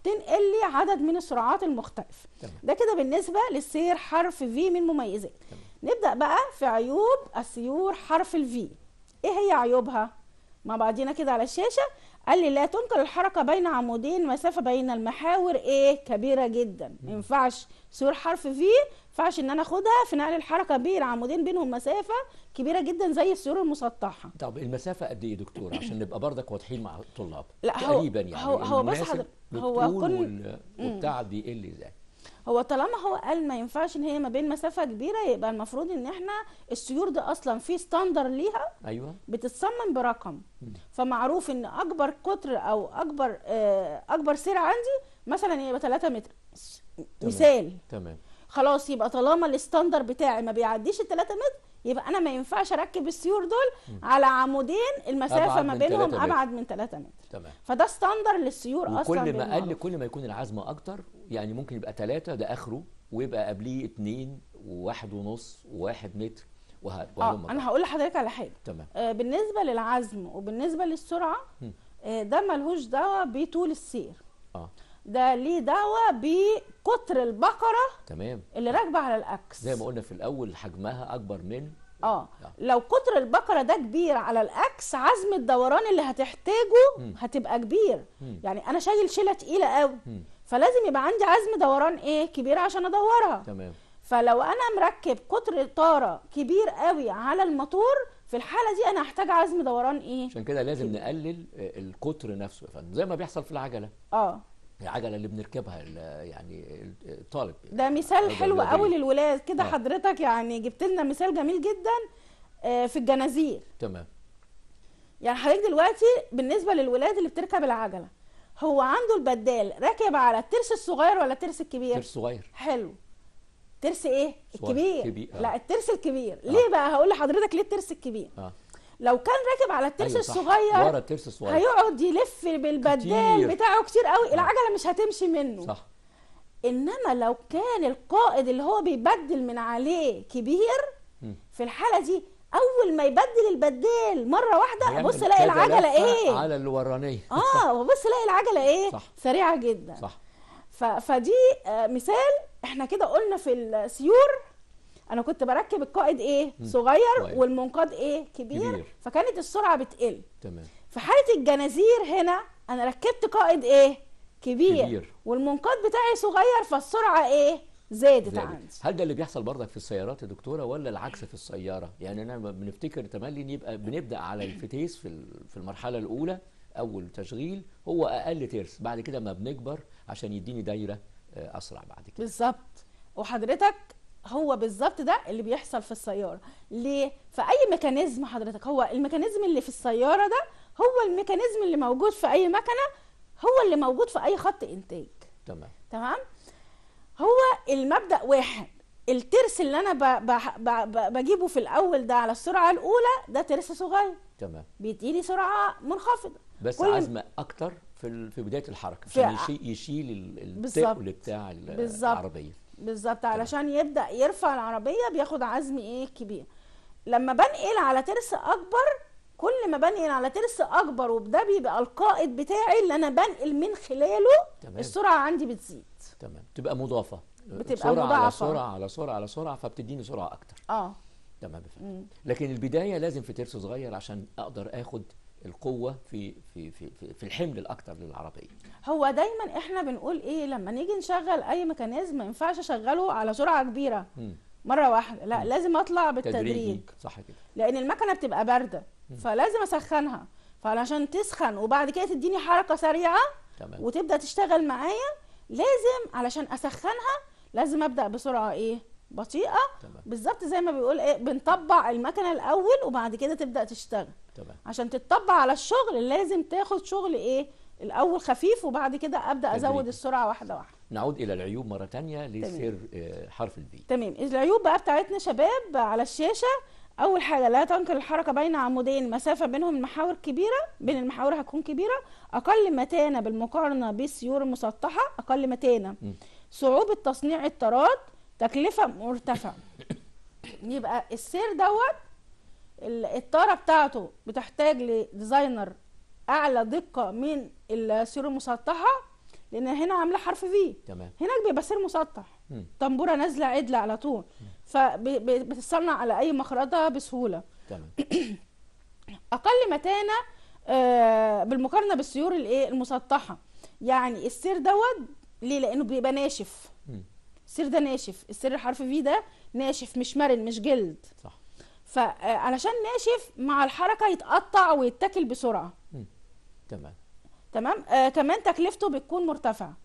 تنقل لي عدد من السرعات المختلفه تمام ده كده بالنسبه للسير حرف في من مميزات تمام. نبدا بقى في عيوب السيور حرف الفي ايه هي عيوبها مع بعضينا كده على الشاشه قال لي لا تنقل الحركه بين عمودين مسافه بين المحاور ايه كبيره جدا ما ينفعش سيور حرف في ما ينفعش ان انا اخدها في نقل الحركه بين عمودين بينهم مسافه كبيره جدا زي السيور المسطحه طب المسافة قد ايه يا دكتور عشان نبقى برضك واضحين مع الطلاب لا، هو- تقريبا يعني هو- هو بس المناسب حضر- هو للطول كل- وال- والتعب بيقل ازاي هو طالما هو قال ما ينفعش ان هي ما بين مسافه كبيره يبقى المفروض ان احنا السيور دي اصلا في ستاندر ليها ايوه بتتصمم برقم مم. فمعروف ان اكبر قطر او اكبر آه، اكبر سير عندي مثلا يبقى 3 متر س- مثال تمام خلاص يبقى طالما الستاندر بتاعي ما بيعديش ال 3 متر يبقى انا ما ينفعش اركب السيور دول على عمودين المسافه أبعد ما من بينهم 3 متر. ابعد من 3 متر تمام فده ستاندر للسيور اصلا وكل ما قل بالمعروف. كل ما يكون العزم اكتر يعني ممكن يبقى ثلاثة ده اخره ويبقى قبليه اتنين وواحد ونص وواحد متر وه- اه وهلم انا هقول لحضرتك على حاجه تمام آه، بالنسبه للعزم وبالنسبه للسرعه مم. آه، ده ملهوش دعوه بطول السير اه ده ليه دعوه بقطر البقره تمام اللي راكبه على الاكس زي ما قلنا في الاول حجمها اكبر من اه آه. لو قطر البقره ده كبير على الاكس عزم الدوران اللي هتحتاجه مم. هتبقى كبير مم. يعني انا شايل شيله تقيله قوي مم. فلازم يبقى عندي عزم دوران ايه كبير عشان ادورها تمام فلو انا مركب قطر طاره كبير قوي على الموتور في الحاله دي انا هحتاج عزم دوران ايه عشان كده لازم نقلل آه، القطر نفسه يا فندم زي ما بيحصل في العجله اه العجله اللي بنركبها ال- يعني الطالب ده مثال الرياضة حلو الرياضية. قوي للولاد كده آه. حضرتك يعني جبت لنا مثال جميل جدا آه، في الجنازير تمام يعني حضرتك دلوقتي بالنسبه للولاد اللي بتركب العجله هو عنده البدال راكب على الترس الصغير ولا الترس الكبير ترس صغير حلو ترس ايه صغير. الكبير كبير، آه. لا الترس الكبير ليه بقى هقول لحضرتك ليه الترس الكبير اه لو كان راكب على الترس أيوة صح. الصغير ورا الترس الصغير هيقعد يلف بالبدال كتير. بتاعه كتير قوي العجله مش هتمشي منه صح انما لو كان القائد اللي هو بيبدل من عليه كبير مم. في الحاله دي اول ما يبدل البدال مره واحده هيعمل ابص الاقي كذا العجله لفة ايه على اللي ورانيه اه وبص الاقي العجله ايه صح. سريعه جدا صح ف... فدي آه، مثال احنا كده قلنا في السيور انا كنت بركب القائد ايه صغير صغير. والمنقاد ايه كبير, كبير. فكانت السرعه بتقل تمام في حاله الجنازير هنا انا ركبت قائد ايه كبير, كبير. والمنقاد بتاعي صغير فالسرعه ايه زادت, زادت. عندي هل ده اللي بيحصل برضك في السيارات يا دكتوره ولا العكس في السياره يعني انا لما بنفتكر تملي ان يبقى بنبدا على الفتيس في ال- في المرحله الاولى اول تشغيل هو اقل ترس بعد كده ما بنكبر عشان يديني دايره آه، اسرع بعد كده بالظبط وحضرتك هو بالظبط ده اللي بيحصل في السياره ليه في اي ميكانيزم حضرتك هو الميكانيزم اللي في السياره ده هو الميكانيزم اللي موجود في اي مكنه هو اللي موجود في اي خط انتاج تمام تمام هو المبدا واحد الترس اللي انا ب... ب... ب... ب... بجيبه في الاول ده على السرعه الاولى ده ترس صغير تمام بيديلي سرعه منخفضه بس كل- عزم اكتر في ال- في بدايه الحركه في- عشان يشيل, يشيل ال- بالظبط. التقل بتاع ال- بالظبط. العربيه بالظبط علشان يبدا يرفع العربيه بياخد عزم ايه كبير لما بنقل على ترس اكبر كل ما بنقل على ترس اكبر وده بيبقى القائد بتاعي اللي انا بنقل من خلاله تمام. السرعه عندي بتزيد تمام تبقى مضافه بتبقى سرعه على مضاعفة. سرعه على سرعه على سرعه فبتديني سرعه اكتر اه تمام يا فندم. مم. لكن البدايه لازم في ترس صغير عشان اقدر اخد القوه في في في في, في الحمل الاكتر للعربيه هو دايما احنا بنقول ايه لما نيجي نشغل اي ميكانيزم ما ينفعش اشغله على سرعه كبيره مم. مره واحده لا لازم اطلع بالتدريج تدريجي صح كده لان المكنه بتبقى بارده فلازم اسخنها فعلشان تسخن وبعد كده تديني حركه سريعه تمام وتبدا تشتغل معايا لازم علشان اسخنها لازم ابدا بسرعه ايه بطيئه تمام بالظبط زي ما بيقول ايه بنطبع المكنه الاول وبعد كده تبدا تشتغل تمام عشان تتطبع على الشغل لازم تاخد شغل ايه الاول خفيف وبعد كده ابدا ازود تدريجي. السرعه واحده واحده نعود الى العيوب مره تانية لسير آه، حرف الفي تمام العيوب بقى بتاعتنا شباب على الشاشه اول حاجه لا تنقل الحركه بين عمودين مسافه بينهم المحاور كبيره بين المحاور هتكون كبيره اقل متانه بالمقارنه بالسيور المسطحه اقل متانه م. صعوبه تصنيع الطارات تكلفه مرتفعه يبقى السير دوت ال- الطاره بتاعته بتحتاج لديزاينر اعلى دقه من السيور المسطحه لان هنا عامله حرف في تمام هناك بيبقى سير مسطح مم. طنبوره نازله عدله على طول فبتتصنع على اي مخرطه بسهوله تمام اقل متانه آه، بالمقارنه بالسيور الايه المسطحه يعني السير دوت ليه لانه بيبقى ناشف مم. السير ده ناشف السير الحرف في ده ناشف مش مرن مش جلد صح فعلشان ناشف مع الحركه يتقطع ويتاكل بسرعه تمام تمام آه كمان تكلفته بتكون مرتفعه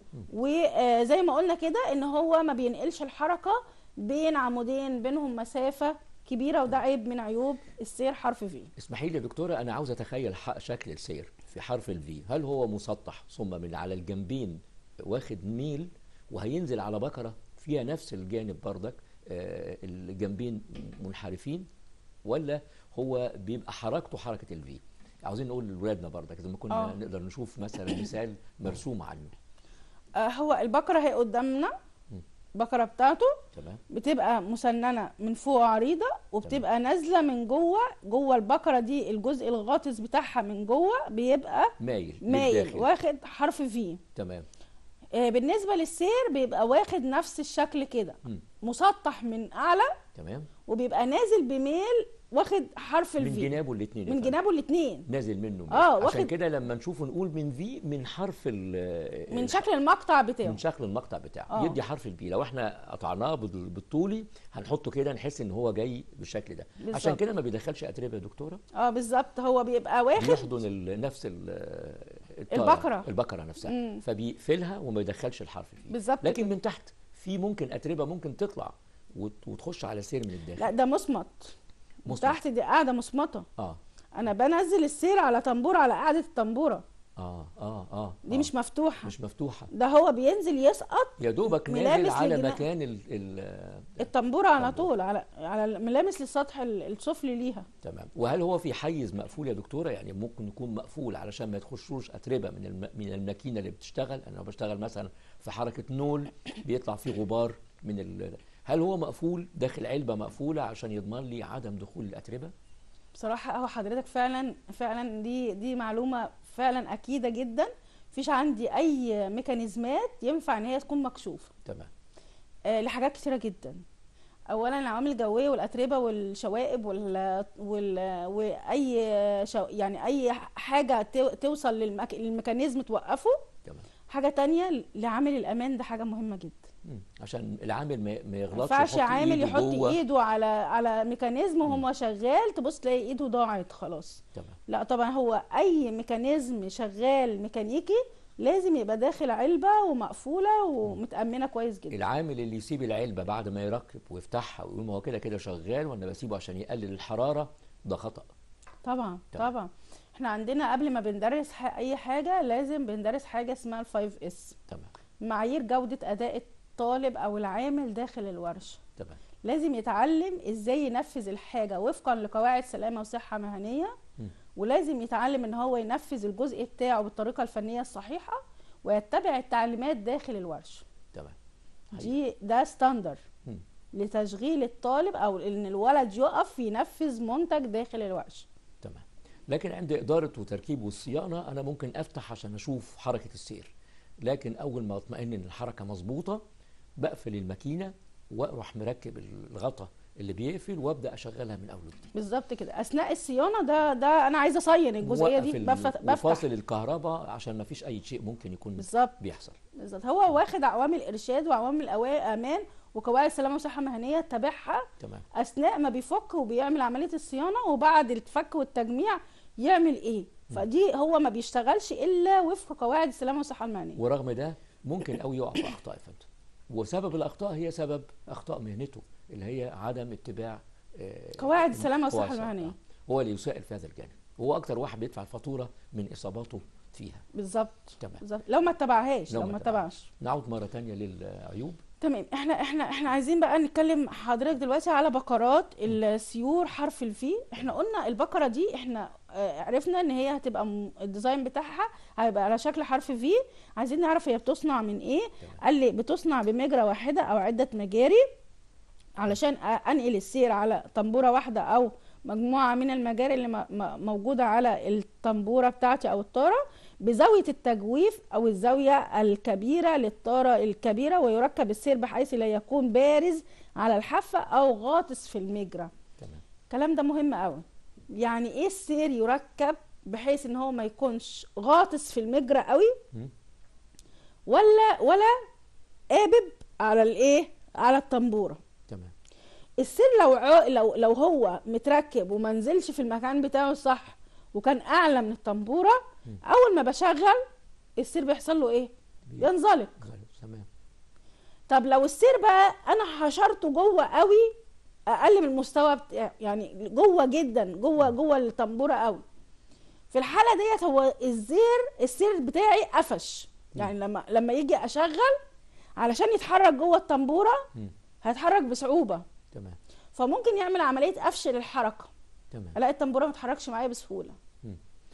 وزي ما قلنا كده ان هو ما بينقلش الحركه بين عمودين بينهم مسافه كبيره وده عيب من عيوب السير حرف في اسمحي لي يا دكتوره انا عاوز اتخيل ح- شكل السير في حرف الفي هل هو مسطح ثم من على الجنبين واخد ميل وهينزل على بكره فيها نفس الجانب بردك آه، الجنبين منحرفين ولا هو بيبقى حركته حركه الفي عاوزين نقول لاولادنا بردك اذا ما كنا آه. نقدر نشوف مثلا مثال مرسوم عنه آه هو البقره هي قدامنا البقره بتاعته تمام بتبقى مسننه من فوق عريضه وبتبقى نازله من جوه جوه البقره دي الجزء الغاطس بتاعها من جوه بيبقى مايل مايل للداخل. واخد حرف في تمام آه، بالنسبه للسير بيبقى واخد نفس الشكل كده مم. مسطح من اعلى تمام وبيبقى نازل بميل واخد حرف من الفي جنابه الاثنين من جنابه الاثنين نازل منه آه، عشان واخد- كده لما نشوفه نقول من في من حرف ال من شكل المقطع بتاعه من شكل المقطع بتاعه آه. يدي حرف البي لو احنا قطعناه بال- بالطولي هنحطه كده نحس ان هو جاي بالشكل ده بالظبط. عشان كده ما بيدخلش اتربه يا دكتوره اه بالظبط هو بيبقى واخد بيحضن ال- نفس ال- الطارة، البقرة. البقره نفسها مم. فبيقفلها وما يدخلش الحرف فيه بالظبط لكن كده. من تحت في ممكن اتربه ممكن تطلع وت- وتخش على سير من الداخل لا ده مصمت مصمت. تحت دي قاعده مصمته اه انا بنزل السير على طنبوره على قاعده الطنبوره اه اه اه دي آه. مش مفتوحه مش مفتوحه ده هو بينزل يسقط يا دوبك نازل ملامس على للجناح. مكان ال ال الطنبوره على الطنبورة. طول على على ملامس للسطح ال- السفلي ليها تمام وهل هو في حيز مقفول يا دكتوره يعني ممكن يكون مقفول علشان ما يخشوش اتربه من الم... من الماكينه اللي بتشتغل انا بشتغل مثلا في حركه نول بيطلع فيه غبار من ال... هل هو مقفول داخل علبه مقفوله عشان يضمن لي عدم دخول الاتربه بصراحه هو حضرتك فعلا فعلا دي دي معلومه فعلا اكيده جدا مفيش عندي اي ميكانيزمات ينفع ان هي تكون مكشوفه تمام آه، لحاجات كتيره جدا اولا العوامل الجويه والاتربه والشوائب وال, وال... واي شو... يعني اي حاجه تو... توصل للمك... للميكانيزم توقفه تمام حاجه تانية لعامل الامان ده حاجه مهمه جدا مم. عشان العامل ما, ما ما يغلطش ينفعش يحط عامل إيده يحط جوه. ايده على على ميكانيزم وهو شغال تبص تلاقي ايده ضاعت خلاص تمام لا طبعا هو اي ميكانيزم شغال ميكانيكي لازم يبقى داخل علبه ومقفوله ومتامنه كويس جدا العامل اللي يسيب العلبه بعد ما يركب ويفتحها ويقول ما هو كده كده شغال وانا بسيبه عشان يقلل الحراره ده خطا طبعا تمام. طبعا احنا عندنا قبل ما بندرس ح- اي حاجه لازم بندرس حاجه اسمها الفايف اس تمام معايير جوده اداء الطالب او العامل داخل الورشه تمام لازم يتعلم ازاي ينفذ الحاجه وفقا لقواعد سلامه وصحه مهنيه مم. ولازم يتعلم ان هو ينفذ الجزء بتاعه بالطريقه الفنيه الصحيحه ويتبع التعليمات داخل الورشه تمام دي ده ستاندر مم. لتشغيل الطالب او ان الولد يقف ينفذ منتج داخل الورشه تمام لكن عند إدارة وتركيب والصيانة أنا ممكن أفتح عشان أشوف حركة السير لكن أول ما أطمئن إن الحركة مظبوطة بقفل الماكينة وأروح مركب الغطا اللي بيقفل وأبدأ أشغلها من أول وجديد بالظبط كده اثناء الصيانه ده ده انا عايزه اصين الجزئيه دي موقف ال- بفت- بفتح وفاصل الكهرباء عشان ما فيش أي شيء ممكن يكون بالظبط بيحصل بالظبط هو واخد عوامل ارشاد وعوامل أوا- امان وقواعد سلامه وصحه مهنيه تابعها تمام اثناء ما بيفك وبيعمل عمليه الصيانه وبعد الفك والتجميع يعمل ايه فدي هو ما بيشتغلش الا وفق قواعد السلامه والصحه المهنيه ورغم ده ممكن قوي يقع في أخطاء يا فندم وسبب الأخطاء هي سبب أخطاء مهنته اللي هي عدم اتباع آه، قواعد السلامه والصحه قواعد السلامة. المهنيه هو اللي يسائل في هذا الجانب هو اكتر واحد بيدفع الفاتوره من اصاباته فيها بالظبط تمام. بالظبط لو ما اتبعهاش لو لو ما ما اتبعش نعود مره تانية للعيوب تمام احنا احنا احنا عايزين بقى نتكلم حضرتك دلوقتي على بقرات السيور حرف الفي احنا قلنا البقره دي احنا آه، عرفنا ان هي هتبقى م- الديزاين بتاعها هيبقى على شكل حرف في عايزين نعرف هي بتصنع من ايه قال لي بتصنع بمجرى واحده او عده مجاري علشان أ- انقل السير على طنبوره واحده او مجموعه من المجاري اللي م- م- موجوده على الطنبوره بتاعتي او الطاره بزاويه التجويف او الزاويه الكبيره للطاره الكبيره ويركب السير بحيث لا يكون بارز على الحافه او غاطس في المجرى تمام الكلام ده مهم قوي يعني ايه السير يركب بحيث ان هو ما يكونش غاطس في المجرى قوي مم. ولا ولا قابب على الايه على الطنبوره تمام السير لو عو... لو لو هو متركب وما نزلش في المكان بتاعه الصح وكان اعلى من الطنبوره اول ما بشغل السير بيحصل له ايه بي- ينزلق غالب. تمام طب لو السير بقى انا حشرته جوه قوي اقل من المستوى بتاع يعني جوه جدا جوه جوه الطنبوره قوي في الحاله ديت هو الزير السير بتاعي قفش يعني لما لما يجي اشغل علشان يتحرك جوه الطنبوره مم. هيتحرك بصعوبه تمام فممكن يعمل عمليه قفش للحركه تمام الاقي الطنبوره ما تتحركش معايا بسهوله مم.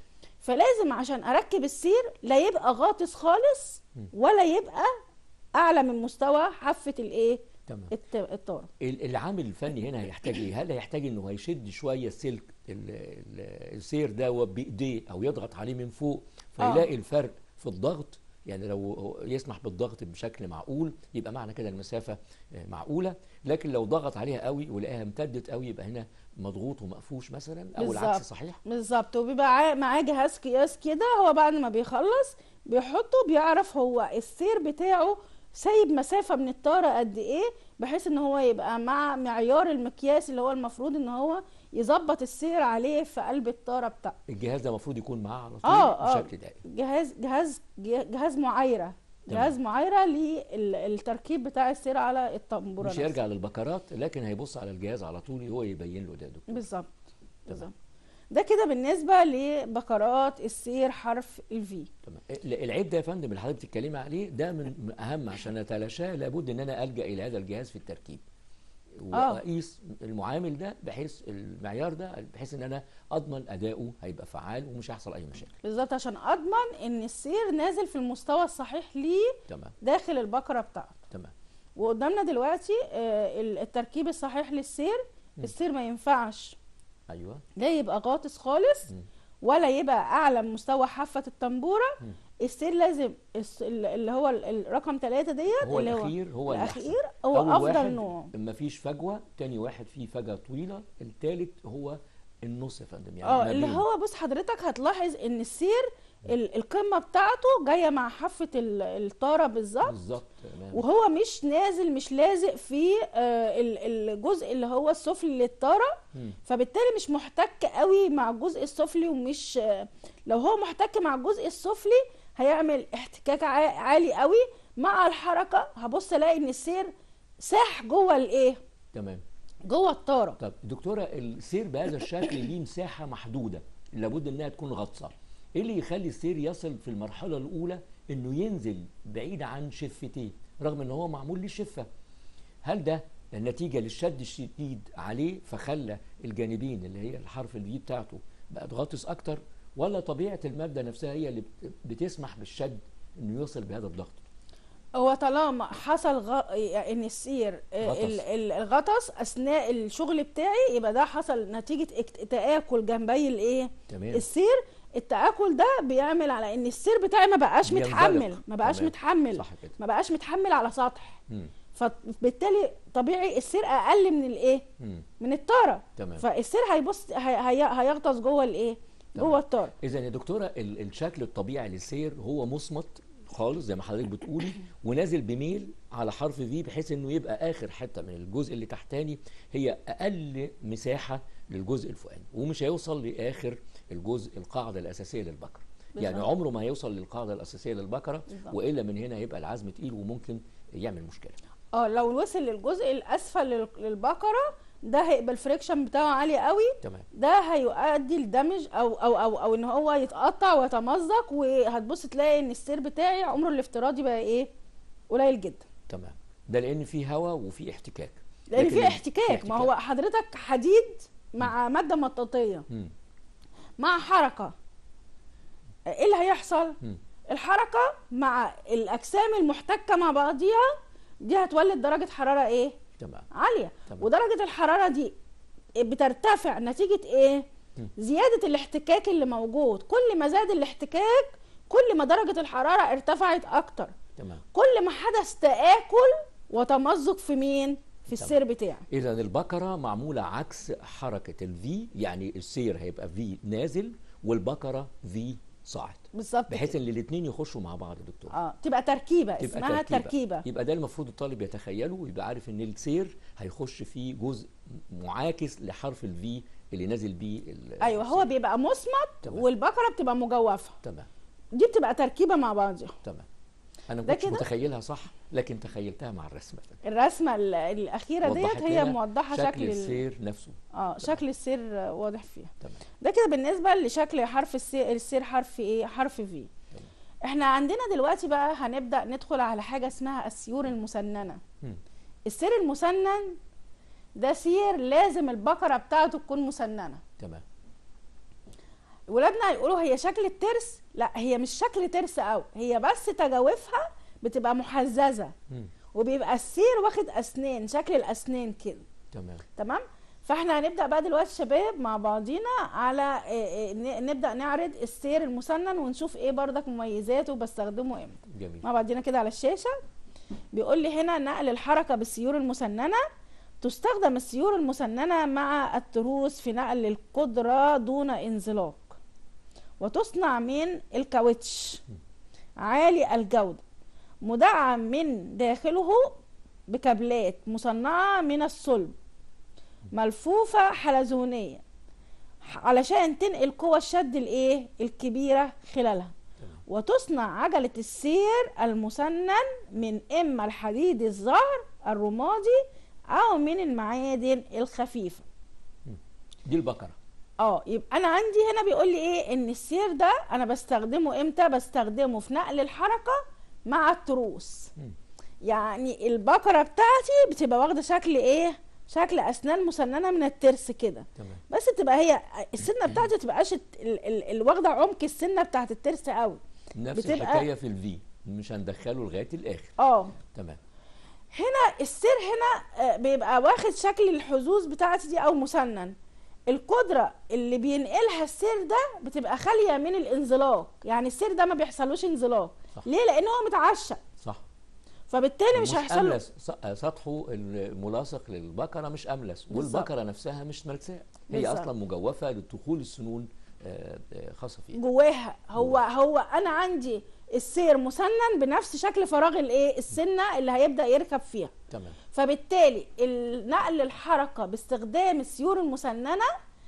فلازم عشان اركب السير لا يبقى غاطس خالص مم. ولا يبقى اعلى من مستوى حافه الايه تمام الت- الطاره ال- العامل الفني هنا هيحتاج ايه؟ هل هيحتاج انه هيشد شويه السلك ال- ال- السير ده بايديه او يضغط عليه من فوق فيلاقي الفرق في الضغط يعني لو يسمح بالضغط بشكل معقول يبقى معنى كده المسافه آه، معقوله لكن لو ضغط عليها قوي ولقاها امتدت قوي يبقى هنا مضغوط ومقفوش مثلا او بالظبط. العكس صحيح؟ بالظبط وبيبقى عا- معاه جهاز قياس كده هو بعد ما بيخلص بيحطه بيعرف هو السير بتاعه سايب مسافة من الطارة قد ايه بحيث ان هو يبقى مع معيار المقياس اللي هو المفروض ان هو يظبط السير عليه في قلب الطارة بتاعته الجهاز ده المفروض يكون معاه على طول اه اه بشكل دائم جهاز جهاز جهاز معايرة تمام. جهاز معايرة للتركيب بتاع السير على الطنبورة مش نفسها. هيرجع للبكرات لكن هيبص على الجهاز على طول هو يبين له ده يا دكتور بالظبط بالظبط ده كده بالنسبة لبكرات السير حرف الفي تمام ال- العيب ده يا فندم اللي حضرتك بتتكلمي عليه ده من من اهم عشان اتلاشاه لابد ان انا الجا الى هذا الجهاز في التركيب آه. واقيس المعامل ده بحيث المعيار ده بحيث ان انا اضمن اداؤه هيبقى فعال ومش هيحصل اي مشاكل بالظبط عشان اضمن ان السير نازل في المستوى الصحيح ليه تمام داخل البكره بتاعته تمام وقدامنا دلوقتي آه، ال- التركيب الصحيح للسير السير ما ينفعش ايوه لا يبقى غاطس خالص مم. ولا يبقى اعلى من مستوى حافه الطنبوره مم. السير لازم الس- ال- اللي هو ال- الرقم ثلاثة ديت هو اللي الاخير هو الأحسن. الاخير هو أول افضل واحد نوع مفيش فجوه تاني واحد فيه فجوه طويله التالت هو النص يا فندم يعني اه ما اللي بين- هو بص حضرتك هتلاحظ ان السير ال- القمه بتاعته جايه مع حافه ال- الطاره بالظبط بالظبط تمام وهو مش نازل مش لازق في آه، ال- الجزء اللي هو السفلي للطاره مم. فبالتالي مش محتك قوي مع الجزء السفلي ومش آه، لو هو محتك مع الجزء السفلي هيعمل احتكاك عا- عالي قوي مع الحركه هبص الاقي ان السير ساح جوه الايه تمام جوه الطاره طب دكتوره السير بهذا الشكل ليه مساحه محدوده لابد انها تكون غطسه ايه اللي يخلي السير يصل في المرحله الاولى انه ينزل بعيد عن شفتيه رغم ان هو معمول للشفه هل ده نتيجه للشد الشديد عليه فخلى الجانبين اللي هي الحرف الفي بتاعته بقت غاطس اكتر ولا طبيعه الماده نفسها هي اللي بت- بتسمح بالشد انه يوصل بهذا الضغط هو طالما حصل غ... ان السير آه، غطس. ال- ال- الغطس اثناء الشغل بتاعي يبقى ده حصل نتيجه اكت- تاكل جنبي الايه تمام السير التاكل ده بيعمل على ان السير بتاعي ما بقاش بينزلق. متحمل ما بقاش تمام. متحمل صح كده ما بقاش متحمل على سطح مم. فبالتالي طبيعي السير اقل من الايه مم. من الطاره تمام فالسير هيبص هي... هي... هيغطس جوه الايه تمام. جوه الطاره اذا يا دكتوره ال- الشكل الطبيعي للسير هو مصمت خالص زي ما حضرتك بتقولي ونازل بميل على حرف في بحيث انه يبقى اخر حته من الجزء اللي تحتاني هي اقل مساحه للجزء الفوقاني ومش هيوصل لاخر الجزء القاعده الاساسيه للبكره يعني بالظبط. عمره ما هيوصل للقاعده الاساسيه للبكره بالظبط. والا من هنا يبقى العزم تقيل وممكن يعمل مشكله اه لو وصل للجزء الاسفل لل- للبقره ده هيبقى الفريكشن بتاعه عالي قوي تمام ده هيؤدي لدمج او او او او ان هو يتقطع ويتمزق وهتبص تلاقي ان السير بتاعي عمره الافتراضي بقى ايه قليل جدا تمام ده لان في هواء وفي احتكاك لان لكن في احتكاك ما هو حضرتك حديد مع ماده مطاطيه مم. مع حركه ايه اللي هيحصل مم. الحركه مع الاجسام المحتكه مع بعضيها دي هتولد درجه حراره ايه تمام عاليه تمام. ودرجه الحراره دي بترتفع نتيجه ايه مم. زياده الاحتكاك اللي موجود كل ما زاد الاحتكاك كل ما درجه الحراره ارتفعت اكتر تمام كل ما حدث تآكل وتمزق في مين في السير بتاعي اذا البقره معموله عكس حركه الفي يعني السير هيبقى في نازل والبقره في صاعد بالظبط بحيث كده. ان الاثنين يخشوا مع بعض يا دكتور اه تبقى تركيبه تبقى اسمها تركيبه, تركيبة. يبقى ده المفروض الطالب يتخيله ويبقى عارف ان السير هيخش فيه جزء معاكس لحرف الفي اللي نازل بيه ال- ايوه هو السير. بيبقى مصمت تمام. والبقره بتبقى مجوفه تمام دي بتبقى تركيبه مع بعضها تمام انا ما ده كنتش كده؟ متخيلها صح لكن تخيلتها مع الرسمه الرسمه ال- الاخيره ديت وضحت هي لنا موضحه شكل شكل ال- السير نفسه اه شكل السير واضح فيها تمام ده كده بالنسبه لشكل حرف السير السير حرف ايه حرف في احنا عندنا دلوقتي بقى هنبدا ندخل على حاجه اسمها السيور المسننه مم. السير المسنن ده سير لازم البقره بتاعته تكون مسننه تمام ولادنا يقولوا هي شكل الترس لا هي مش شكل ترس قوي هي بس تجاوفها بتبقى محززه مم. وبيبقى السير واخد اسنان شكل الاسنان كده تمام تمام فاحنا هنبدا بقى دلوقتي شباب مع بعضينا على إيه إيه ن- نبدا نعرض السير المسنن ونشوف ايه بردك مميزاته وبستخدمه امتى جميل مع بعضينا كده على الشاشه بيقول لي هنا نقل الحركه بالسيور المسننه تستخدم السيور المسننه مع التروس في نقل القدره دون انزلاق وتصنع من الكاوتش عالي الجوده مدعم من داخله بكابلات مصنعه من الصلب ملفوفه حلزونيه علشان تنقل قوى الشد الايه الكبيره خلالها تمام. وتصنع عجله السير المسنن من اما الحديد الزهر الرمادي او من المعادن الخفيفه دي البقره اه يبقى انا عندي هنا بيقول لي ايه ان السير ده انا بستخدمه امتى بستخدمه في نقل الحركه مع التروس مم. يعني البقره بتاعتي بتبقى واخده شكل ايه شكل اسنان مسننه من الترس كده تمام بس تبقى هي السنه بتاعتي تبقاش ال- ال- ال- واخده عمق السنه بتاعت الترس قوي نفس بتبقى- الحكايه في الفي مش هندخله لغايه الاخر اه تمام هنا السير هنا آه، بيبقى واخد شكل الحظوظ بتاعتي دي او مسنن القدرة اللي بينقلها السير ده بتبقى خالية من الانزلاق يعني السير ده ما بيحصلوش انزلاق صح. ليه لان هو متعشق صح فبالتالي مش هيحصل له املس س- سطحه الملاصق للبقره مش املس بالظبط. والبقره نفسها مش ملساء هي بالظبط. اصلا مجوفه لدخول السنون آه، آه، خاصه فيها جواها هو هو انا عندي السير مسنن بنفس شكل فراغ الايه السنه اللي هيبدا يركب فيها تمام فبالتالي نقل الحركه باستخدام السيور المسننه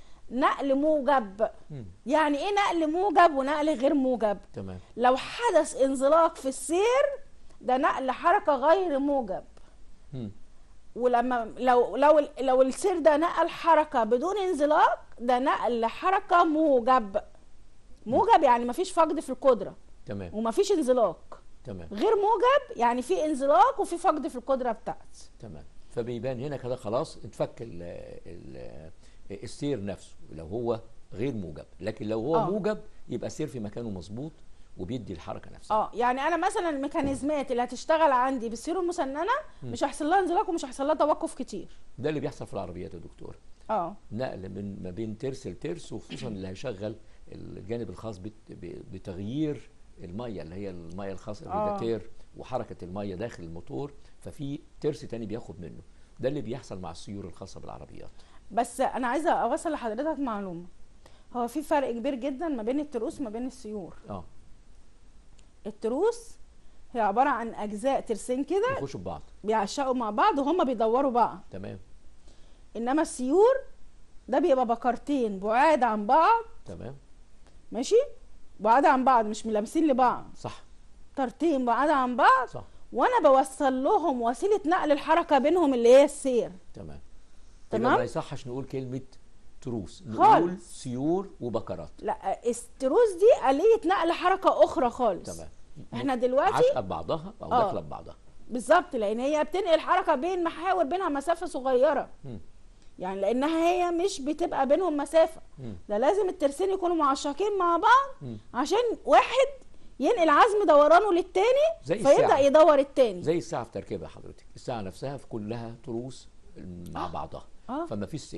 نقل موجب مم. يعني ايه نقل موجب ونقل غير موجب تمام لو حدث انزلاق في السير ده نقل حركه غير موجب مم. ولما لو لو لو السير ده نقل حركه بدون انزلاق ده نقل حركه موجب موجب يعني مفيش فقد في القدره تمام ومفيش انزلاق تمام غير موجب يعني في انزلاق وفي فقد في القدره بتاعتي تمام فبيبان هنا كده خلاص اتفك ال ال السير نفسه لو هو غير موجب لكن لو هو آه. موجب يبقى السير في مكانه مظبوط وبيدي الحركه نفسها اه يعني انا مثلا الميكانيزمات اللي هتشتغل عندي بالسير المسننه مش هيحصل لها انزلاق ومش هيحصل لها توقف كتير ده اللي بيحصل في العربيات يا دكتور اه نقل من ما بين ترس لترس وخصوصا اللي هيشغل الجانب الخاص بت- ب- بتغيير الميه اللي هي الميه الخاصه آه. بالريداتير وحركه الميه داخل الموتور ففي ترس تاني بياخد منه ده اللي بيحصل مع السيور الخاصه بالعربيات بس انا عايزه اوصل لحضرتك معلومه هو في فرق كبير جدا ما بين التروس وما بين السيور اه التروس هي عباره عن اجزاء ترسين كده يخشوا ببعض بيعشقوا مع بعض وهم بيدوروا بعض تمام انما السيور ده بيبقى بكرتين بعاد عن بعض تمام ماشي بعاد عن بعض مش ملامسين لبعض صح كرتين بعاد عن بعض صح وانا بوصل لهم وسيله نقل الحركه بينهم اللي هي السير تمام تمام. تمام ما يصحش نقول كلمه تروس نقول خالص. سيور وبكرات لا التروس دي آلية نقل حركه اخرى خالص تمام احنا دلوقتي عشقه ببعضها او آه. داخله ببعضها بالظبط لان هي بتنقل حركه بين محاور بينها مسافه صغيره مم. يعني لانها هي مش بتبقى بينهم مسافه مم. ده لازم الترسين يكونوا معشقين مع بعض مم. عشان واحد ينقل عزم دورانه للتاني زي فيبدا الساعة. يدور التاني زي الساعه في تركيبها حضرتك الساعه نفسها في كلها تروس مع بعضها آه. فما فيش سير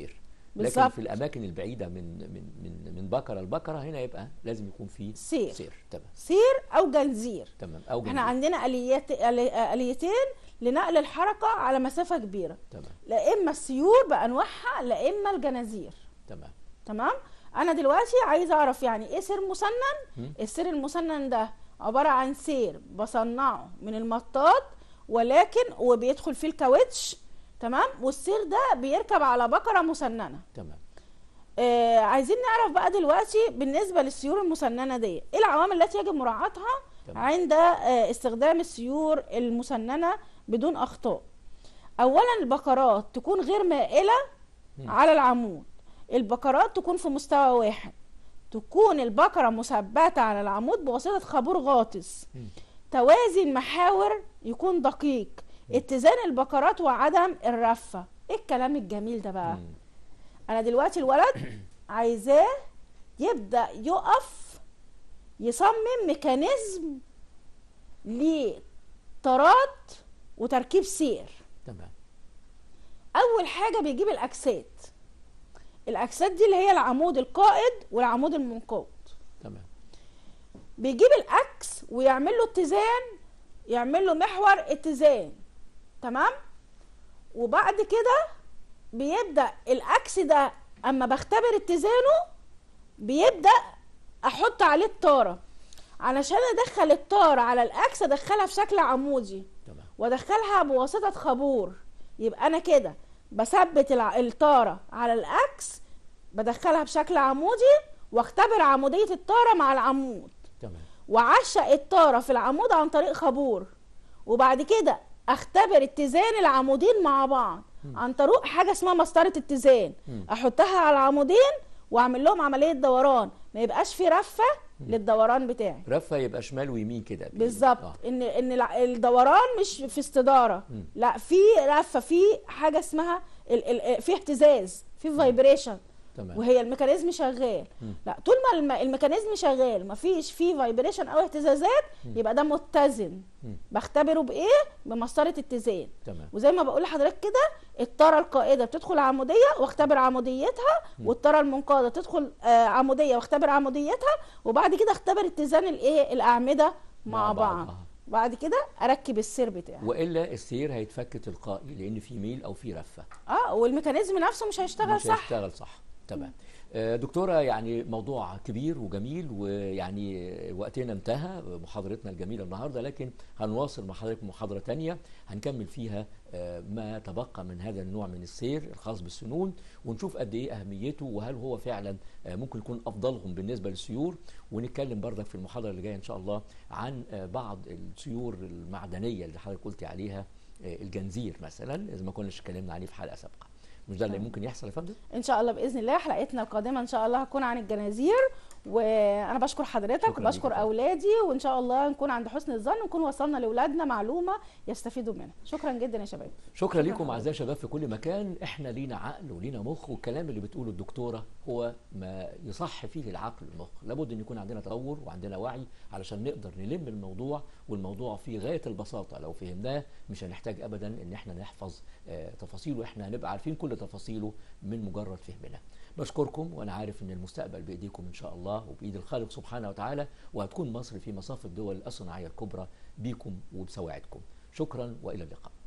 لكن بالظبط. في الاماكن البعيده من من من من بكره لبكره هنا يبقى لازم يكون في سير. سير تمام سير او جنزير تمام او احنا جنبي. عندنا اليات آلي- اليتين لنقل الحركه على مسافه كبيره تمام لا اما السيور بانواعها لا اما الجنازير تمام تمام انا دلوقتي عايزه اعرف يعني ايه سير مسنن مم. السير المسنن ده عباره عن سير بصنعه من المطاط ولكن وبيدخل فيه الكاوتش تمام والسير ده بيركب على بقره مسننه تمام آه عايزين نعرف بقى دلوقتي بالنسبه للسيور المسننه دي ايه العوامل التي يجب مراعاتها تمام. عند آه استخدام السيور المسننه بدون اخطاء اولا البقرات تكون غير مائله مم. على العمود البقرات تكون في مستوى واحد تكون البقرة مثبتة على العمود بواسطة خابور غاطس مم. توازي المحاور يكون دقيق اتزان البقرات وعدم الرفة ايه الكلام الجميل ده بقى مم. انا دلوقتي الولد عايزاه يبدأ يقف يصمم ميكانيزم لطراد وتركيب سير تمام اول حاجه بيجيب الاكسات الاكسات دي اللي هي العمود القائد والعمود المنقاد تمام بيجيب الاكس ويعمل له اتزان يعمل له محور اتزان تمام وبعد كده بيبدا الاكس ده اما بختبر اتزانه بيبدا احط عليه الطاره علشان ادخل الطاره على الاكس ادخلها في شكل عمودي تمام وادخلها بواسطه خابور يبقى انا كده بثبت الع- الطاره على الاكس بدخلها بشكل عمودي واختبر عموديه الطاره مع العمود تمام وعشق الطاره في العمود عن طريق خابور وبعد كده اختبر اتزان العمودين مع بعض عن طريق حاجه اسمها مسطره اتزان مم. احطها على العمودين واعمل لهم عمليه دوران ما يبقاش في رفه للدوران بتاعي رفه يبقى شمال ويمين كده بإيدك. بالظبط آه. ان ان الع- الدوران مش في استداره مم. لا في رفه في حاجه اسمها ال ال في اهتزاز في فايبريشن تمام وهي الميكانيزم شغال مم. لا طول ما الم- الميكانيزم شغال مفيش فيه فايبريشن او اهتزازات يبقى ده متزن مم. بختبره بايه بمسطره اتزان تمام وزي ما بقول لحضرتك كده الطاره القائده بتدخل عموديه واختبر عموديتها والطاره المنقاده تدخل آه، عموديه واختبر عموديتها وبعد كده اختبر اتزان الايه الاعمده مع, مع بعض، بعض آه. بعد كده اركب السير بتاعي والا السير هيتفك تلقائي لان في ميل او في رفه اه والميكانيزم نفسه مش هيشتغل مش صح هيشتغل صح تمام آه، دكتورة يعني موضوع كبير وجميل ويعني وقتنا انتهى محاضرتنا الجميلة النهاردة لكن هنواصل مع حضرتك محاضرة تانية هنكمل فيها آه، ما تبقى من هذا النوع من السير الخاص بالسنون ونشوف قد ايه اهميته وهل هو فعلا آه، ممكن يكون افضلهم بالنسبة للسيور ونتكلم برضك في المحاضرة اللي جاية ان شاء الله عن آه، بعض السيور المعدنية اللي حضرتك قلتي عليها آه، الجنزير مثلا اذا ما كناش اتكلمنا عليه في حلقة سابقة مش ده اللي تمام. ممكن يحصل يا فندم؟ ان شاء الله باذن الله حلقتنا القادمه ان شاء الله هتكون عن الجنازير وانا بشكر حضرتك شكراً ليك يا وبشكر فندم. اولادي وان شاء الله نكون عند حسن الظن ونكون وصلنا لاولادنا معلومه يستفيدوا منها شكرا جدا يا شباب شكرا لكم حضرتك. اعزائي الشباب في كل مكان احنا لينا عقل ولينا مخ والكلام اللي بتقوله الدكتوره هو ما يصح فيه العقل والمخ لابد ان يكون عندنا تطور وعندنا وعي علشان نقدر نلم الموضوع والموضوع في غايه البساطه لو فهمناه مش هنحتاج ابدا ان احنا نحفظ آه، تفاصيله احنا هنبقى عارفين كل تفاصيله من مجرد فهمنا بشكركم وانا عارف ان المستقبل بايديكم ان شاء الله وبايد الخالق سبحانه وتعالى وهتكون مصر في مصاف الدول الصناعيه الكبرى بيكم وبسواعدكم شكرا والى اللقاء